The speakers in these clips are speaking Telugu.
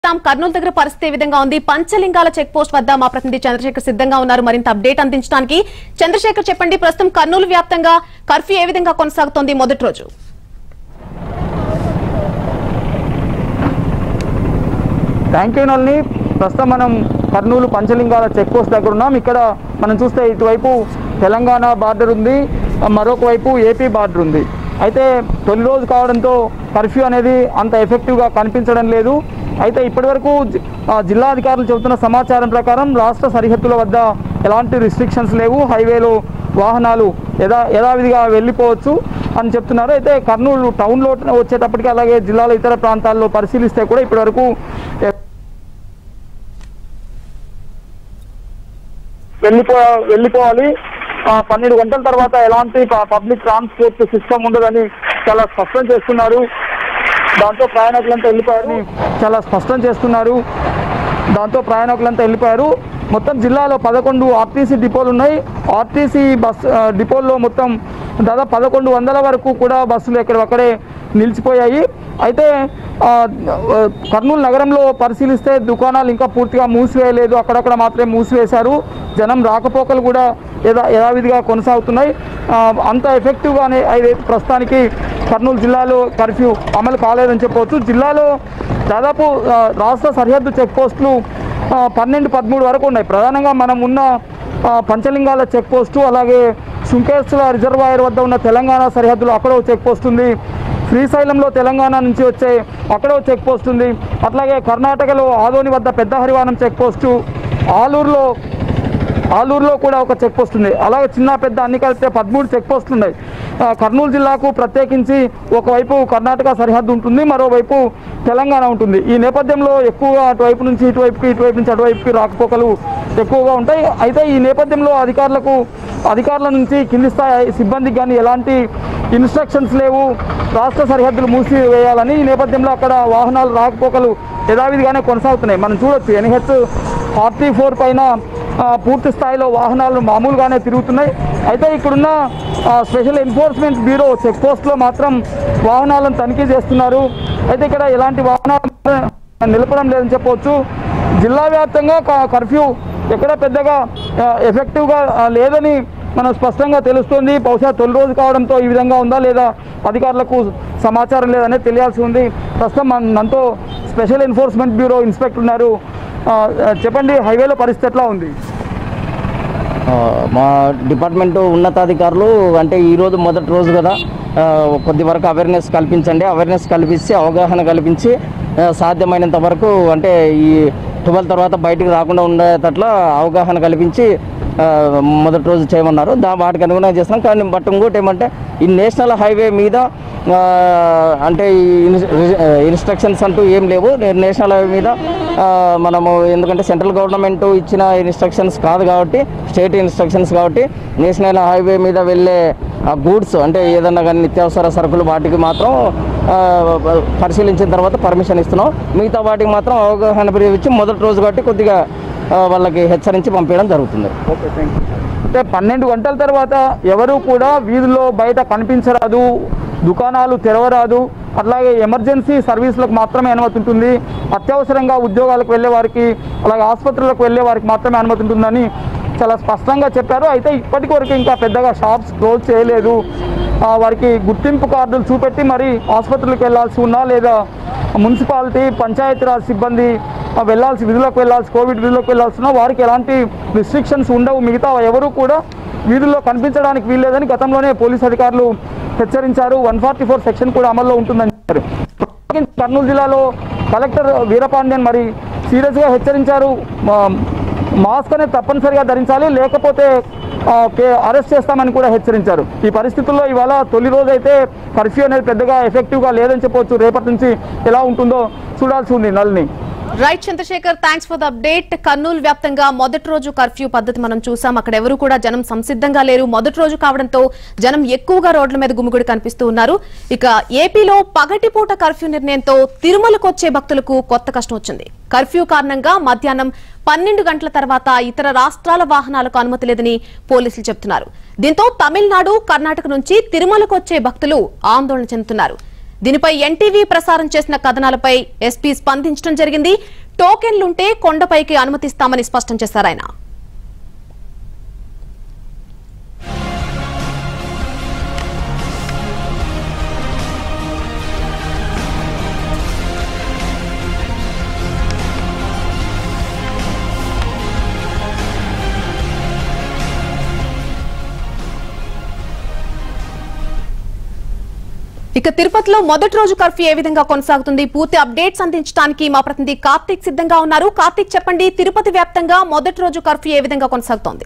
రామ్ కర్నూలు దగ్గర పరిస్థితి ఏ విధంగా ఉంది పంచలింగాల చెక్ పోస్ట్ వద్ద మా ప్రతినిధి చంద్రశేఖర్ సిద్ధంగా ఉన్నారు మరింత అప్డేట్ అందించడానికి చంద్రశేఖర్ చెప్పండి ప్రస్తుతం కర్నూలు వ్యాప్తంగా కర్ఫ్యూ ఏ విధంగా కొనసాగుతోంది మొదటి రోజు థ్యాంక్ యూ నల్ని ప్రస్తుతం మనం కర్నూలు పంచలింగాల చెక్ పోస్ట్ దగ్గర ఉన్నాం ఇక్కడ మనం చూస్తే ఇటువైపు తెలంగాణ బార్డర్ ఉంది మరొక వైపు ఏపీ బార్డర్ ఉంది అయితే తొలి రోజు కావడంతో కర్ఫ్యూ అనేది అంత ఎఫెక్టివ్గా కనిపించడం లేదు అయితే ఇప్పటివరకు జి- ఆ, జిల్లా అధికారులు చెబుతున్న సమాచారం ప్రకారం రాష్ట్ర సరిహద్దుల వద్ద ఎలాంటి రిస్ట్రిక్షన్స్ లేవు హైవేలో వాహనాలు యథా యథావిధిగా వెళ్ళిపోవచ్చు అని చెప్తున్నారు అయితే కర్నూలు టౌన్లో వచ్చేటప్పటికి అలాగే జిల్లాలో ఇతర ప్రాంతాల్లో పరిశీలిస్తే కూడా ఇప్పటివరకు ఎ- వెళ్ళిపో వెళ్ళిపోవాలి ఆ, పన్నెండు గంటల తర్వాత ఎలాంటి ప- పబ్లిక్ ట్రాన్స్పోర్ట్ సిస్టమ్ ఉండదని చాలా స్పష్టం చేస్తున్నారు దాంతో ప్రయాణికులంతా వెళ్ళిపోయారు చాలా స్పష్టం చేస్తున్నారు దాంతో ప్రయాణికులంతా వెళ్ళిపోయారు మొత్తం జిల్లాలో పదకొండు ఆర్టీసీ డిపోలు ఉన్నాయి ఆర్టీసీ బస్ ఆ, డిపోల్లో మొత్తం దాదాపు పదకొండు వందల వరకు కూడా బస్సులు ఎక్కడక్కడే నిలిచిపోయాయి అయితే ఆ, ఆ, కర్నూలు నగరంలో పరిశీలిస్తే దుకాణాలు ఇంకా పూర్తిగా మూసివేయలేదు అక్కడక్కడ మాత్రమే మూసివేశారు జనం రాకపోకలు కూడా యథా యథావిధిగా కొనసాగుతున్నాయి ఆ, అంత ఎఫెక్టివ్గానే అయితే ప్రస్తుతానికి కర్నూలు జిల్లాలో కర్ఫ్యూ అమలు కాలేదని చెప్పవచ్చు జిల్లాలో దాదాపు ఆ, రాష్ట్ర సరిహద్దు చెక్ పోస్టులు ఆ, పన్నెండు పదమూడు వరకు ఉన్నాయి ప్రధానంగా మనం ఉన్న ఆ, పంచలింగాల చెక్ పోస్టు అలాగే సుంకేశ్వర రిజర్వాయర్ వద్ద ఉన్న తెలంగాణ సరిహద్దులో అక్కడ ఒక చెక్ పోస్ట్ ఉంది శ్రీశైలంలో తెలంగాణ నుంచి వచ్చే అక్కడ ఒక చెక్ పోస్ట్ ఉంది అట్లాగే కర్ణాటకలో ఆదోని వద్ద పెద్ద హరివానం చెక్ పోస్టు ఆలూరులో ఆలూరులో కూడా ఒక చెక్ పోస్ట్ ఉంది అలాగే చిన్న పెద్ద అన్ని కలిపితే పదమూడు చెక్ పోస్టులు ఉన్నాయి ఆ, కర్నూలు జిల్లాకు ప్రత్యేకించి ఒకవైపు కర్ణాటక సరిహద్దు ఉంటుంది మరోవైపు తెలంగాణ ఉంటుంది ఈ నేపథ్యంలో ఎక్కువగా అటువైపు నుంచి ఇటువైపుకి ఇటువైపు నుంచి అటువైపుకి రాకపోకలు ఎక్కువగా ఉంటాయి అయితే ఈ నేపథ్యంలో అధికారులకు అధికారుల నుంచి కింది స్థాయి సిబ్బందికి కానీ ఎలాంటి ఇన్స్ట్రక్షన్స్ లేవు రాష్ట్ర సరిహద్దులు మూసివేయాలని ఈ నేపథ్యంలో అక్కడ వాహనాలు రాకపోకలు యథావిధిగానే కొనసాగుతున్నాయి మనం చూడొచ్చు ఎన్హెచ్ ఫార్టీ ఫోర్ పైన ఆ, పూర్తి స్థాయిలో వాహనాలు మామూలుగానే తిరుగుతున్నాయి అయితే ఇక్కడున్న ఆ, స్పెషల్ ఎన్ఫోర్స్మెంట్ బ్యూరో చెక్ పోస్ట్లో మాత్రం వాహనాలను తనిఖీ చేస్తున్నారు అయితే ఇక్కడ ఎలాంటి వాహనాలు నిలపడం లేదని చెప్పవచ్చు జిల్లా వ్యాప్తంగా క- కర్ఫ్యూ ఎక్కడ పెద్దగా ఆ, ఎఫెక్టివ్గా ఆ, లేదని మనం స్పష్టంగా తెలుస్తుంది బహుశా తొలి రోజు కావడంతో ఈ విధంగా ఉందా లేదా అధికారులకు సమాచారం లేదనేది తెలియాల్సి ఉంది ప్రస్తుతం మన- మనతో స్పెషల్ ఎన్ఫోర్స్మెంట్ బ్యూరో ఇన్స్పెక్టర్ ఉన్నారు ఆ, చెప్పండి హైవేలో పరిస్థితి ఎట్లా ఉంది ఆ, మా డిపార్ట్మెంట్ ఉన్నతాధికారులు అంటే ఈరోజు మొదటి రోజు కదా ఆ, కొద్ది వరకు అవేర్నెస్ కల్పించండి అవేర్నెస్ కల్పించి అవగాహన కల్పించి ఆ, సాధ్యమైనంత వరకు అంటే ఈ ట్వెల్వ్ తర్వాత బయటికి రాకుండా ఉండేటట్ల అవగాహన కల్పించి ఆ, మొదటి రోజు చేయమన్నారు దా వాటికి అనుగుణంగా చేస్తున్నాం కానీ బట్ ఇంకోటి ఏమంటే ఈ నేషనల్ హైవే మీద ఆ, అంటే ఈ ఇన్స్- ఇన్స్ట్రక్షన్స్ అంటూ ఏం లేవు నే- నేషనల్ హైవే మీద ఆ, మనము ఎందుకంటే సెంట్రల్ గవర్నమెంట్ ఇచ్చిన ఇన్స్ట్రక్షన్స్ కాదు కాబట్టి స్టేట్ ఇన్స్ట్రక్షన్స్ కాబట్టి నేషనల్ హైవే మీద వెళ్ళే గూడ్స్ అంటే ఏదన్నా కానీ నిత్యావసర సరుకులు వాటికి మాత్రం ఆ, పరిశీలించిన తర్వాత పర్మిషన్ ఇస్తున్నాం మిగతా వాటికి మాత్రం అవగాహన ఇచ్చి మొదటి రోజు కాబట్టి కొద్దిగా ఆ, వాళ్ళకి హెచ్చరించి పంపించడం జరుగుతుంది ఓకే థ్యాంక్ యూ అంటే పన్నెండు గంటల తర్వాత ఎవరు కూడా వీధుల్లో బయట కనిపించరాదు దుకాణాలు తెరవరాదు అట్లాగే ఎమర్జెన్సీ సర్వీసులకు మాత్రమే అనుమతి ఉంటుంది అత్యవసరంగా ఉద్యోగాలకు వెళ్ళే వారికి అలాగే ఆసుపత్రులకు వెళ్ళే వారికి మాత్రమే అనుమతి ఉంటుందని చాలా స్పష్టంగా చెప్పారు అయితే ఇప్పటికి వరకు ఇంకా పెద్దగా షాప్స్ క్లోజ్ చేయలేదు ఆ, వారికి గుర్తింపు కార్డులు చూపెట్టి మరి ఆసుపత్రులకు వెళ్ళాల్సి ఉన్నా లేదా మున్సిపాలిటీ పంచాయతీరాజ్ సిబ్బంది ఆ, వెళ్ళాల్సి విధులకు వెళ్ళాల్సి కోవిడ్ విధులకు వెళ్ళాల్సి ఉన్నా వారికి ఎలాంటి రిస్ట్రిక్షన్స్ ఉండవు మిగతా ఎవరు కూడా వీధుల్లో కనిపించడానికి వీల్లేదని గతంలోనే పోలీస్ అధికారులు హెచ్చరించారు వన్ ఫార్టీ ఫోర్ సెక్షన్ కూడా అమల్లో ఉంటుందని చెప్పారు ప్రత్యేకించి కర్నూలు జిల్లాలో కలెక్టర్ వీరపాండ్యన్ మరి సీరియస్గా హెచ్చరించారు మా- మాస్క్ అనేది తప్పనిసరిగా ధరించాలి లేకపోతే ఆ, కే- అరెస్ట్ చేస్తామని కూడా హెచ్చరించారు ఈ పరిస్థితుల్లో ఇవాళ తొలి రోజు అయితే కర్ఫ్యూ అనేది పెద్దగా ఎఫెక్టివ్గా లేదని చెప్పవచ్చు రేపటి నుంచి ఎలా ఉంటుందో చూడాల్సి ఉంది నల్ని right Chandrashekhar thanks for the update Kurnool వ్యాప్తంగా మొదటి రోజు కర్ఫ్యూ పద్ధతి మనం చూసాం అక్కడ ఎవరు కూడా జనం సంసిద్ధంగా లేరు మొదటి రోజు కావడంతో జనం ఎక్కువగా రోడ్ల మీద గుమిగుడి కనిపిస్తూ ఉన్నారు ఇక ఏపీలో పగటిపూట కర్ఫ్యూ నిర్ణయంతో తిరుమలకు వచ్చే భక్తులకు కొత్త కష్టం వచ్చింది కర్ఫ్యూ కారణంగా మధ్యాహ్నం పన్నెండు గంటల తర్వాత ఇతర రాష్ట్రాల వాహనాలకు అనుమతి లేదని పోలీసులు చెబుతున్నారు దీంతో తమిళనాడు కర్ణాటక నుంచి తిరుమలకు వచ్చే భక్తులు ఆందోళన చెందుతున్నారు దీనిపై ఎన్టీవీ ప్రసారం చేసిన కథనాలపై ఎస్పీ స్పందించడం జరిగింది టోకెన్లుంటే కొండపైకి అనుమతిస్తామని స్పష్టం చేశారు ఆయన ఇక తిరుపతిలో మొదటి రోజు కర్ఫ్యూ ఏ విధంగా కొనసాగుతుంది పూర్తి అప్డేట్స్ అందించడానికి మా ప్రతినిధి కార్తీక్ సిద్ధంగా ఉన్నారు కార్తీక్ చెప్పండి తిరుపతి వ్యాప్తంగా మొదటి రోజు కర్ఫ్యూ ఏ విధంగా కొనసాగుతోంది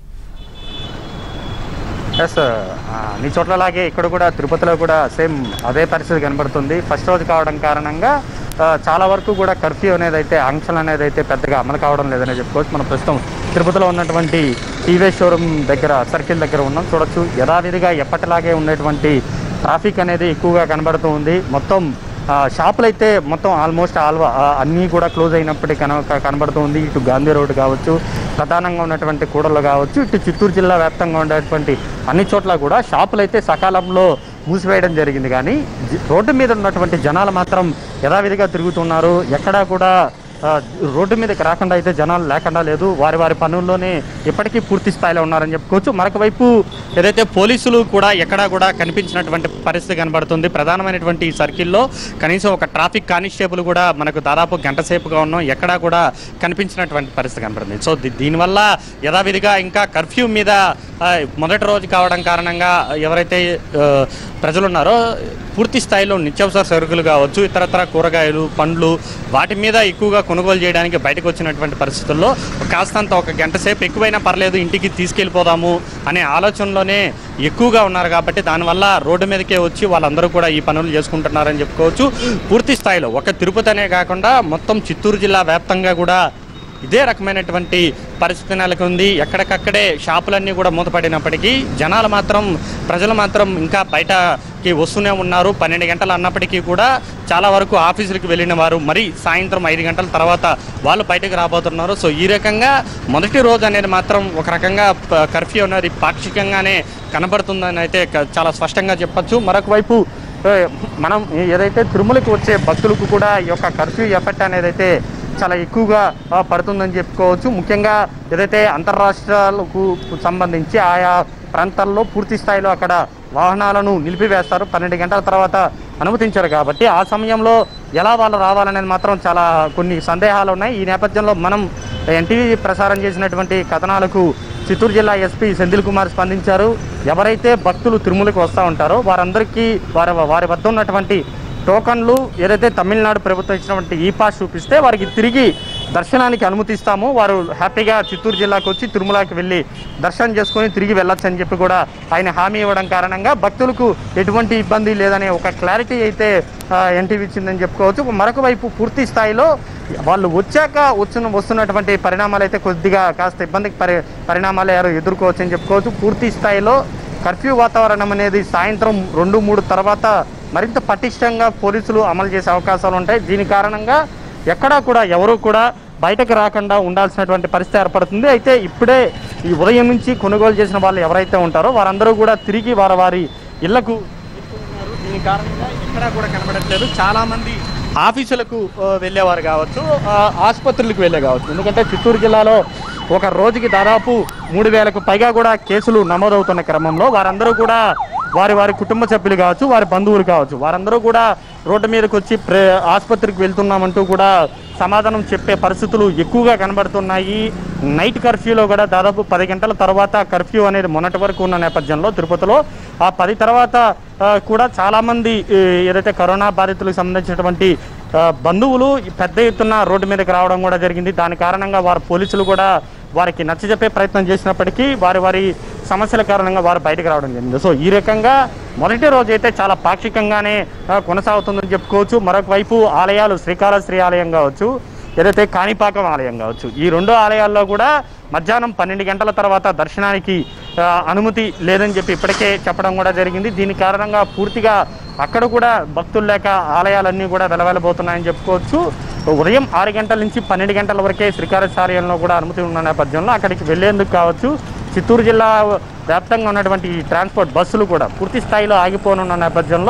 ఎస్ అన్ని చోట్లలాగే ఇక్కడ కూడా తిరుపతిలో కూడా సేమ్ అదే పరిస్థితి కనబడుతుంది ఫస్ట్ రోజు కావడం కారణంగా ఆ, చాలా వరకు కూడా కర్ఫ్యూ అనేది అయితే ఆంక్షలు అనేది అయితే పెద్దగా అమలు కావడం లేదని చెప్పుకోవచ్చు మనం ప్రస్తుతం తిరుపతిలో ఉన్నటువంటి టీవీఎస్ షోరూమ్ దగ్గర సర్కిల్ దగ్గర ఉన్నాం చూడొచ్చు యథావిధిగా ఎప్పటిలాగే ఉండేటువంటి ట్రాఫిక్ అనేది ఎక్కువగా కనబడుతూ ఉంది మొత్తం ఆ, షాపులు అయితే మొత్తం ఆల్మోస్ట్ ఆల్ అన్నీ కూడా క్లోజ్ అయినప్పటికీ కన క- కనబడుతూ ఉంది ఇటు గాంధీ రోడ్ కావచ్చు ప్రధానంగా ఉన్నటువంటి కూడళ్ళు కావచ్చు ఇటు చిత్తూరు జిల్లా వ్యాప్తంగా ఉండేటువంటి అన్ని చోట్ల కూడా షాపులు అయితే సకాలంలో మూసివేయడం జరిగింది కానీ జి- రోడ్డు మీద ఉన్నటువంటి జనాలు మాత్రం యథావిధిగా తిరుగుతున్నారు ఎక్కడా కూడా ఆ, రోడ్డు మీదకి రాకుండా అయితే జనాలు లేకుండా లేదు వారి వారి పనుల్లోనే ఇప్పటికీ పూర్తి స్థాయిలో ఉన్నారని చెప్పుకోవచ్చు మరొక వైపు ఏదైతే పోలీసులు కూడా ఎక్కడా కూడా కనిపించినటువంటి పరిస్థితి కనబడుతుంది ప్రధానమైనటువంటి ఈ సర్కిల్లో కనీసం ఒక ట్రాఫిక్ కానిస్టేబుల్ కూడా మనకు దాదాపు గంట సేపుగా ఉన్నాం ఎక్కడా కూడా కనిపించినటువంటి పరిస్థితి కనబడుతుంది సో దీ- దీనివల్ల యథావిధిగా ఇంకా కర్ఫ్యూ మీద ఆ, మొదటి రోజు కావడం కారణంగా ఎవరైతే ఆ, ప్రజలు ఉన్నారో పూర్తి స్థాయిలో నిత్యావసర సరుకులు కావచ్చు ఇతరతర కూరగాయలు పండ్లు వాటి మీద ఎక్కువగా కొనుగోలు చేయడానికి బయటకు వచ్చినటువంటి పరిస్థితుల్లో కాస్తంత ఒక గంట సేపు ఎక్కువైనా పర్లేదు ఇంటికి తీసుకెళ్ళిపోదాము అనే ఆలోచనలోనే ఎక్కువగా ఉన్నారు కాబట్టి దానివల్ల రోడ్డు మీదకే వచ్చి వాళ్ళందరూ కూడా ఈ పనులు చేసుకుంటున్నారని చెప్పుకోవచ్చు పూర్తి స్థాయిలో ఒక తిరుపతి అనే కాకుండా మొత్తం చిత్తూరు జిల్లా వ్యాప్తంగా కూడా ఇదే రకమైనటువంటి పరిస్థితి నెలకొంది ఎక్కడికక్కడే షాపులన్నీ కూడా మూతపడినప్పటికీ జనాలు మాత్రం ప్రజలు మాత్రం ఇంకా బయటకి వస్తూనే ఉన్నారు పన్నెండు గంటలు అన్నప్పటికీ కూడా చాలా వరకు ఆఫీసులకు వెళ్ళిన వారు మరి సాయంత్రం ఐదు గంటల తర్వాత వాళ్ళు బయటకు రాబోతున్నారు సో ఈ రకంగా మొదటి రోజు అనేది మాత్రం ఒక రకంగా ప- కర్ఫ్యూ అనేది పాక్షికంగానే కనబడుతుందని అయితే క- చాలా స్పష్టంగా చెప్పొచ్చు మరొక వైపు ఏ, మనం ఏదైతే తిరుమలకు వచ్చే భక్తులకు కూడా ఈ యొక్క కర్ఫ్యూ ఎఫెక్ట్ అనేది అయితే చాలా ఎక్కువగా ఆ, పడుతుందని చెప్పుకోవచ్చు ముఖ్యంగా ఏదైతే అంతర్రాష్ట్రాలకు సంబంధించి ఆయా ప్రాంతాల్లో పూర్తి స్థాయిలో అక్కడ వాహనాలను నిలిపివేస్తారు పన్నెండు గంటల తర్వాత అనుమతించారు కాబట్టి ఆ సమయంలో ఎలా వాళ్ళు రావాలనేది మాత్రం చాలా కొన్ని సందేహాలు ఉన్నాయి ఈ నేపథ్యంలో మనం ఎన్టీవీ ప్రసారం చేసినటువంటి కథనాలకు చిత్తూరు జిల్లా ఎస్పీ సెంధిల్ కుమార్ స్పందించారు ఎవరైతే భక్తులు తిరుమలకు వస్తూ ఉంటారో వారందరికీ వారి వారి వద్ద ఉన్నటువంటి టోకన్లు ఏదైతే తమిళనాడు ప్రభుత్వం ఇచ్చినటువంటి ఈ పాస్ చూపిస్తే వారికి తిరిగి దర్శనానికి అనుమతిస్తాము వారు హ్యాపీగా చిత్తూరు జిల్లాకు వచ్చి తిరుమలకి వెళ్ళి దర్శనం చేసుకొని తిరిగి వెళ్ళొచ్చు అని చెప్పి కూడా ఆయన హామీ ఇవ్వడం కారణంగా భక్తులకు ఎటువంటి ఇబ్బంది లేదనే ఒక క్లారిటీ అయితే ఎన్టీవీ ఇచ్చిందని చెప్పుకోవచ్చు మరొక వైపు పూర్తి స్థాయిలో వాళ్ళు వచ్చాక వచ్చిన వస్తున్నటువంటి పరిణామాలు అయితే కొద్దిగా కాస్త ఇబ్బందికి పరి పరిణామాలు ఎవరు ఎదుర్కోవచ్చు అని చెప్పుకోవచ్చు పూర్తి స్థాయిలో కర్ఫ్యూ వాతావరణం అనేది సాయంత్రం రెండు మూడు తర్వాత మరింత పటిష్టంగా పోలీసులు అమలు చేసే అవకాశాలు ఉంటాయి దీని కారణంగా ఎక్కడా కూడా ఎవరు కూడా బయటకు రాకుండా ఉండాల్సినటువంటి పరిస్థితి ఏర్పడుతుంది అయితే ఇప్పుడే ఈ ఉదయం నుంచి కొనుగోలు చేసిన వాళ్ళు ఎవరైతే ఉంటారో వారందరూ కూడా తిరిగి వారి వారి ఇళ్లకు వెళ్తున్నారు. దీని కారణంగా ఎక్కడా కూడా కనబడట్లేదు చాలా మంది ఆఫీసులకు ఆ, వెళ్ళేవారు కావచ్చు ఆ, ఆసుపత్రులకు వెళ్ళే కావచ్చు ఎందుకంటే చిత్తూరు జిల్లాలో ఒక రోజుకి దాదాపు మూడు వేలకు పైగా కూడా కేసులు నమోదవుతున్న క్రమంలో వారందరూ కూడా వారి వారి కుటుంబ సభ్యులు కావచ్చు వారి బంధువులు కావచ్చు వారందరూ కూడా రోడ్డు మీదకి వచ్చి ప్రే ఆసుపత్రికి వెళ్తున్నామంటూ కూడా సమాధానం చెప్పే పరిస్థితులు ఎక్కువగా కనబడుతున్నాయి నైట్ కర్ఫ్యూలో కూడా దాదాపు పది గంటల తర్వాత కర్ఫ్యూ అనేది మొన్నటి వరకు ఉన్న నేపథ్యంలో తిరుపతిలో ఆ పది తర్వాత ఆ, కూడా చాలామంది ఈ, ఏదైతే కరోనా బాధితులకు సంబంధించినటువంటి ఆ, బంధువులు పెద్ద ఎత్తున రోడ్డు మీదకి రావడం కూడా జరిగింది దాని కారణంగా వారు పోలీసులు కూడా వారికి నచ్చజెప్పే ప్రయత్నం చేసినప్పటికీ వారి వారి సమస్యల కారణంగా వారు బయటకు రావడం జరిగింది సో ఈ రకంగా మొదటి రోజు అయితే చాలా పాక్షికంగానే ఆ, కొనసాగుతుందని చెప్పుకోవచ్చు మరొక వైపు ఆలయాలు శ్రీకాళహస్త్రి ఆలయం కావచ్చు ఏదైతే కాణిపాకం ఆలయం కావచ్చు ఈ రెండు ఆలయాల్లో కూడా మధ్యాహ్నం పన్నెండు గంటల తర్వాత దర్శనానికి ఆ, అనుమతి లేదని చెప్పి ఇప్పటికే చెప్పడం కూడా జరిగింది దీని కారణంగా పూర్తిగా అక్కడ కూడా భక్తులు లేక ఆలయాలన్నీ కూడా వెలవెలబోతున్నాయని చెప్పుకోవచ్చు ఉదయం ఆరు గంటల నుంచి పన్నెండు గంటల వరకే శ్రీకాళహస్తి ఆలయంలో కూడా అనుమతి ఉన్న నేపథ్యంలో అక్కడికి వెళ్లేందుకు కావచ్చు చిత్తూరు జిల్లా వ్యాప్తంగా ఉన్నటువంటి ఈ ట్రాన్స్పోర్ట్ బస్సులు కూడా పూర్తి స్థాయిలో ఆగిపోనున్న నేపథ్యంలో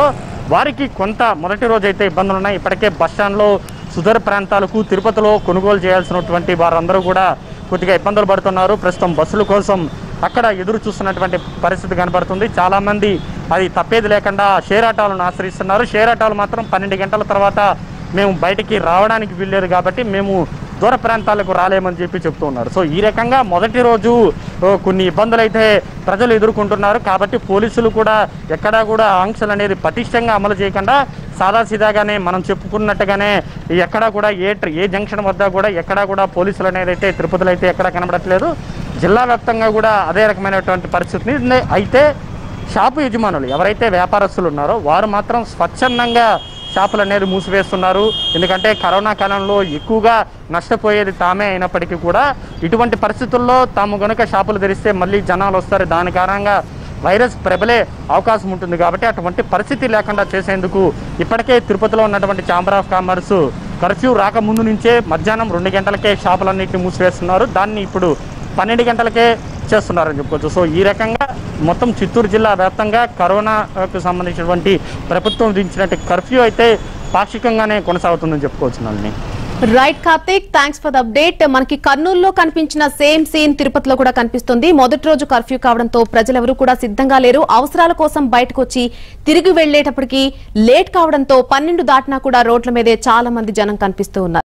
వారికి కొంత మొదటి రోజు అయితే ఇబ్బందులు ఉన్నాయి ఇప్పటికే బస్ స్టాండ్లో సుదూర ప్రాంతాలకు తిరుపతిలో కొనుగోలు చేయాల్సినటువంటి వారందరూ కూడా కొద్దిగా ఇబ్బందులు పడుతున్నారు ప్రస్తుతం బస్సుల కోసం అక్కడ ఎదురు చూస్తున్నటువంటి పరిస్థితి కనబడుతుంది చాలామంది అది తప్పేది లేకుండా షేర్ ఆటోలను ఆశ్రయిస్తున్నారు షేర్ ఆటోలు మాత్రం పన్నెండు గంటల తర్వాత మేము బయటికి రావడానికి వీల్లేదు కాబట్టి మేము దూర ప్రాంతాలకు రాలేమని చెప్పి చెప్తూ ఉన్నారు సో ఈ రకంగా మొదటి రోజు ఓ, కొన్ని ఇబ్బందులు అయితే ప్రజలు ఎదుర్కొంటున్నారు కాబట్టి పోలీసులు కూడా ఎక్కడా కూడా ఆంక్షలు అనేది పటిష్టంగా అమలు చేయకుండా సాదాసీదాగానే మనం చెప్పుకున్నట్టుగానే ఎక్కడా కూడా ఏ ట్ర- ఏ జంక్షన్ వద్ద కూడా ఎక్కడా కూడా పోలీసులు అనేది అయితే తిరుపతిలో అయితే ఎక్కడా కనబడట్లేదు జిల్లా వ్యాప్తంగా కూడా అదే రకమైనటువంటి పరిస్థితిని ఉంది. అయితే షాపు యజమానులు ఎవరైతే వ్యాపారస్తులు ఉన్నారో వారు మాత్రం స్వచ్ఛందంగా షాపులు అనేది మూసివేస్తున్నారు ఎందుకంటే కరోనా కాలంలో ఎక్కువగా నష్టపోయేది తామే అయినప్పటికీ కూడా ఇటువంటి పరిస్థితుల్లో తాము గనుక షాపులు తెరిస్తే మళ్ళీ జనాలు వస్తారు దాని కారణంగా వైరస్ ప్రబలే అవకాశం ఉంటుంది కాబట్టి అటువంటి పరిస్థితి లేకుండా చేసేందుకు ఇప్పటికే తిరుపతిలో ఉన్నటువంటి ఛాంబర్ ఆఫ్ కామర్స్ కర్ఫ్యూ రాకముందు నుంచే మధ్యాహ్నం రెండు గంటలకే షాపులన్నింటినీ మూసివేస్తున్నారు దాన్ని ఇప్పుడు పన్నెండు గంటలకే చేస్తున్నారని చెప్పుకోవచ్చు సో ఈ రకంగా మొత్తం చిత్తూరు జిల్లా వ్యాప్తంగా కరోనాకు సంబంధించినటువంటి ప్రభుత్వం విధించినట్టు కర్ఫ్యూ అయితే పాక్షికంగానే కొనసాగుతుందని చెప్పుకోవచ్చు నల్ని right Karthik thanks for the update మనకి కర్నూలులో కనిపించిన సేమ్ సీన్ తిరుపతిలో కూడా కనిపిస్తుంది మొదటి రోజు కర్ఫ్యూ కావడంతో ప్రజలెవరూ కూడా సిద్ధంగా లేరు అవసరాల కోసం బయటకు వచ్చి తిరిగి వెళ్లేటప్పటికి లేట్ కావడంతో పన్నెండు దాటినా కూడా రోడ్ల మీదే చాలా మంది జనం కనిపిస్తూ ఉన్నారు